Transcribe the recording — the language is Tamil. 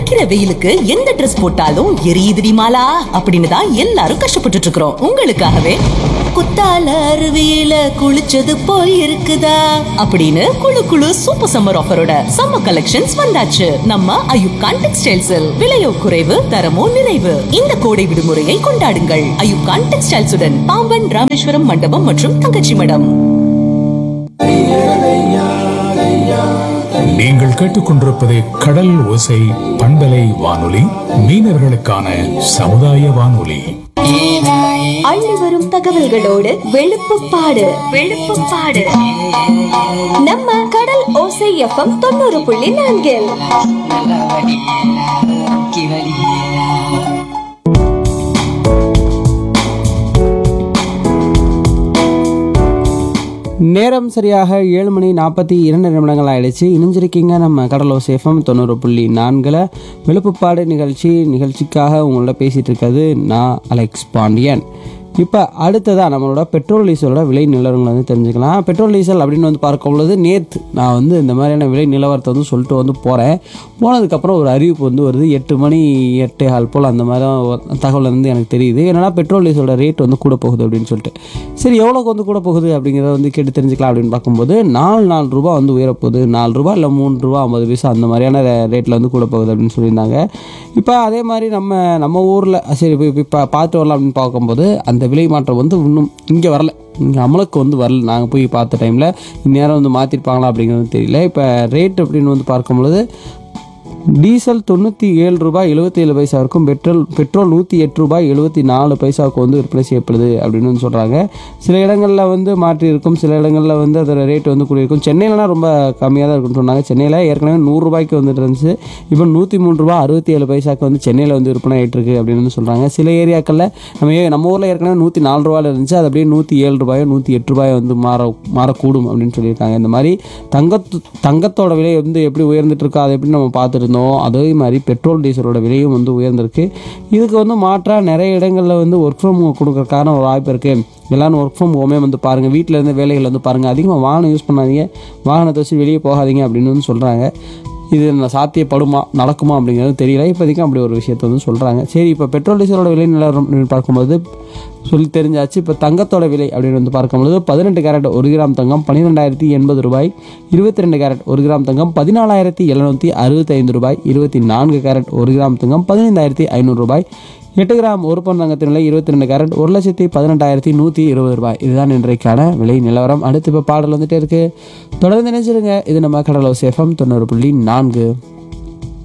அடிக்கிற வெயிலுக்கு எந்த ட்ரெஸ் போட்டாலும் எரியுதுடி மாலா அப்படின்னு தான் எல்லாரும் கஷ்டப்பட்டுட்டு இருக்கிறோம் உங்களுக்காகவே குத்தால அருவியில குளிச்சது போல் இருக்குதா அப்படின்னு குளு குளு சூப்பர் சம்மர் ஆஃபரோட சம்மர் கலெக்ஷன்ஸ் வந்தாச்சு நம்ம அயுப்கான் டெக்ஸ்டைல்ஸில் விலையோ குறைவு தரமோ நிறைவு இந்த கோடை விடுமுறையை கொண்டாடுங்கள் அயுப்கான் டெக்ஸ்டைல்ஸுடன் பாம்பன் ராமேஸ்வரம் மண்டபம் மற்றும் தங்கச்சி மடம் நீங்கள் கேட்டுக்கொண்டிருப்பது கடல் ஓசை பண்பலை வானொலி மீனவர்களுக்கான சமுதாய வானொலி அள்ளி வரும் தகவல்களோடு வெளுப்புப்பாடு வெளுப்புப்பாடு நம்ம கடல் ஓசை எஃப்எம் தொண்ணூறு புள்ளி நான்கில் நேரம் சரியாக ஏழு மணி நாற்பத்தி இரண்டு நிமிடங்கள் ஆயிடுச்சு இணைஞ்சிருக்கீங்க நம்ம கடலோ சேஃபம் தொண்ணூறு புள்ளி நான்கில் விழுப்புப்பாடு நிகழ்ச்சி நிகழ்ச்சிக்காக உங்களோட பேசிகிட்டு இருக்கிறது நான் அலெக்ஸ் பாண்டியன் இப்போ அடுத்ததாக நம்மளோட பெட்ரோல் டீசலோட விலை நிலவரங்களை வந்து தெரிஞ்சுக்கலாம் பெட்ரோல் டீசல் அப்படின்னு வந்து பார்க்கும் பொழுது நேற்று நான் வந்து இந்த மாதிரியான விலை நிலவரத்தை வந்து சொல்லிட்டு வந்து போகிறேன் போனதுக்கப்புறம் ஒரு அறிவிப்பு வந்து வருது எட்டு மணி எட்டே கால் போல் அந்த மாதிரி தான் ஒரு தகவல் வந்து எனக்கு தெரியுது என்னன்னா பெட்ரோல் டீசலோட ரேட் வந்து கூட போகுது அப்படின்னு சொல்லிட்டு சரி எவ்வளோக்கு வந்து கூட போகுது அப்படிங்கிறத வந்து கேட்டு தெரிஞ்சுக்கலாம் அப்படின்னு பார்க்கும்போது நாலு நாலு ரூபா வந்து உயரப்போகுது நாலு ரூபா இல்லை மூணு ரூபா ஐம்பது பைசா அந்த மாதிரியான ரேட்டில் வந்து கூட போகுது அப்படின்னு சொல்லியிருந்தாங்க இப்போ அதே மாதிரி நம்ம நம்ம ஊரில் சரி இப்போ இப்போ பார்த்து வரலாம் அப்படின்னு பார்க்கும்போது அந்த விலை மாற்றம் வந்து இன்னும் இங்கே வரல இங்கே அமலுக்கு வந்து வரல நாங்கள் போய் பார்த்த டைமில் இந்நேரம் வந்து மாற்றிருப்பாங்களா அப்படிங்கிறது தெரியல இப்போ ரேட் அப்படின்னு வந்து பார்க்கும்பொழுது டீசல் தொண்ணூற்றி ஏழு ரூபாய் எழுபத்தி ஏழு பைசாவுக்கும் பெட்ரோல் பெட்ரோல் நூற்றி எட்டு ரூபாய் எழுபத்தி நாலு பைசாவுக்கு வந்து விற்பனை செய்யப்படுது அப்படின்னு வந்து சொல்கிறாங்க சில இடங்களில் வந்து மாற்றி இருக்கும் சில இடங்களில் வந்து அதோட ரேட் வந்து கூடியிருக்கும் சென்னையிலலாம் ரொம்ப கம்மியாக தான் இருக்குன்னு சொன்னாங்க சென்னையில் ஏற்கனவே நூறுரூபாய்க்கு வந்துட்டு இருந்துச்சு இப்போ நூற்றி மூணு ரூபா அறுபத்தி ஏழு பைசாக்கு வந்து சென்னையில் வந்து விற்பனை ஆகிட்டு இருக்கு அப்படின்னு வந்து சொல்கிறாங்க சில ஏரியாக்களில் நம்ம ஏ- நம்ம ஊரில் ஏற்கனவே நூற்றி நாலு ரூபாயில் இருந்துச்சு அது அப்படியே நூற்றி ஏழு ரூபாயோ நூற்றி எட்டு ரூபாயோ வந்து மாற மாறக்கூடும் அப்படின்னு சொல்லியிருக்காங்க இந்த மாதிரி தங்கத்து தங்கத்தோட விலை வந்து எப்படி உயர்ந்துட்டு இருக்கோ அதை எப்படி நம்ம பார்த்துருந்தோம் அதே மாதிரி பெட்ரோல் டீசலோட விலையும் வந்து உயர்ந்திருக்கு இதுக்கு வந்து மாற்றாக நிறைய இடங்களில் வந்து ஒர்க் ஃப்ரம் கொடுக்கறதுக்கான ஒரு வாய்ப்பு இருக்குது எல்லாரும் ஒர்க் ஃப்ரம் ஹோமே வந்து பாருங்கள் வீட்டில் இருந்து வேலைகள் வந்து பாருங்கள் அதிகமாக வாகனம் யூஸ் பண்ணாதீங்க வாகனத்தை வச்சு வெளியே போகாதீங்க அப்படின்னு வந்து சொல்கிறாங்க இது ந- சாத்தியப்படுமா நடக்குமா அப்படிங்கிறது தெரியல இப்போதைக்கு அப்படி ஒரு விஷயத்தை வந்து சொல்கிறாங்க சரி இப்போ பெட்ரோல் டீசலோட விலை நிலவரம் அப்படின்னு பார்க்கும்போது சொல்லி தெரிஞ்சாச்சு இப்போ தங்கத்தோட விலை அப்படின்னு வந்து பார்க்கும்பொழுது பதினெட்டு கேரட் ஒரு கிராம் தங்கம் பன்னிரெண்டாயிரத்தி எண்பது ரூபாய் இருபத்தி ரெண்டு கேரட் ஒரு கிராம் தங்கம் பதினாலாயிரத்தி எழுநூற்றி அறுபத்தைந்து ரூபாய் இருபத்தி நான்கு கேரட் ஒரு கிராம் தங்கம் பதினைந்தாயிரத்தி ஐநூறு ரூபாய் எட்டு கிராம் ஒரு பவுன் தங்கத்தின் விலை இருபத்தி ரெண்டு கேரட் ஒரு லட்சத்தி பதினெட்டாயிரத்தி நூற்றி இருபது ரூபாய் இதுதான் இன்றைக்கான விலை நிலவரம் அடுத்து இப்போ பாடல் வந்துட்டே இருக்கு தொடர்ந்து நினைச்சிருங்க இது நம்ம கடலோ சேஃபம் தொண்ணூறு புள்ளி நான்கு